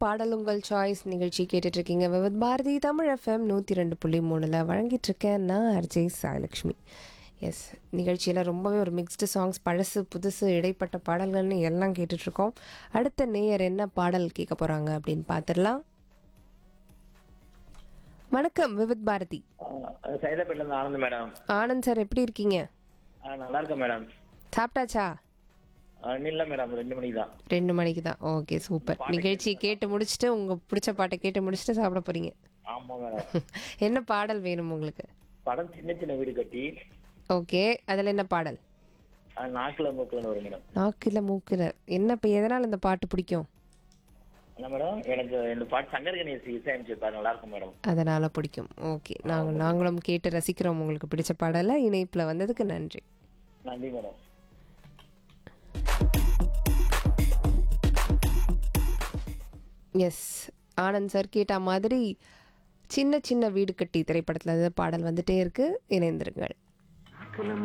பாடல் உங்கள் சாய்ஸ் நிகழ்ச்சி கேட்டுட்டு இருக்கீங்க விவத் பாரதி தமிழ் எஃப்எம் நூற்றி ரெண்டு புள்ளி மூணில் வழங்கிட்டு இருக்கேன் நான் அர்ஜய் சாயலக்ஷ்மி எஸ் நிகழ்ச்சியில் ரொம்பவே ஒரு மிக்ஸ்டு சாங்ஸ் பழசு புதுசு இடைப்பட்ட பாடல்கள்னு எல்லாம் கேட்டுட்ருக்கோம் அடுத்த நேயர் என்ன பாடல் கேட்க போகிறாங்க அப்படின்னு பார்த்துடலாம் வணக்கம் விவித் பாரதி சைதாப்பேட்டில இருந்து ஆனந்த் மேடம் ஆனந்த் சார் எப்படி இருக்கீங்க ஆ, நல்லா இருக்கேன் மேடம் சாப்பிட்டாச்சா ஆ, இல்ல மேடம் ரெண்டு மணிக்கு தான் ரெண்டு மணிக்கு தான் ஓகே சூப்பர் நிகழ்ச்சி கேட்டு முடிச்சுட்டு உங்கள் பிடிச்ச பாட்டை கேட்டு முடிச்சுட்டு சாப்பிட போகிறீங்க ஆமா மேடம் என்ன பாடல் வேணும் உங்களுக்கு படம் சின்ன சின்ன வீடு கட்டி ஓகே அதில் என்ன பாடல் ஆ, நாக்குல மூக்குலன்னு வரும் மேடம் நாக்கில் மூக்கில் என்ன இப்போ எதனால் இந்த பாட்டு பிடிக்கும் என்ன மேடம் எனக்கு இந்த பாட்டு சங்கர் கணேஷ் இசையமைச்சிருப்பாரு நல்லா இருக்கும் மேடம் அதனால் பிடிக்கும் ஓகே நாங்கள் நாங்களும் கேட்டு ரசிக்கிறோம் உங்களுக்கு பிடிச்ச பாடலை இணைப்பில் வந்ததுக்கு நன்றி நன்றி மேடம் எஸ் ஆனந்த் சார் கேட்ட மாதிரி சின்ன சின்ன வீடு கட்டி திரைப்படத்தில் பாடல் வந்துட்டே இருக்கு இணைந்திருங்கள்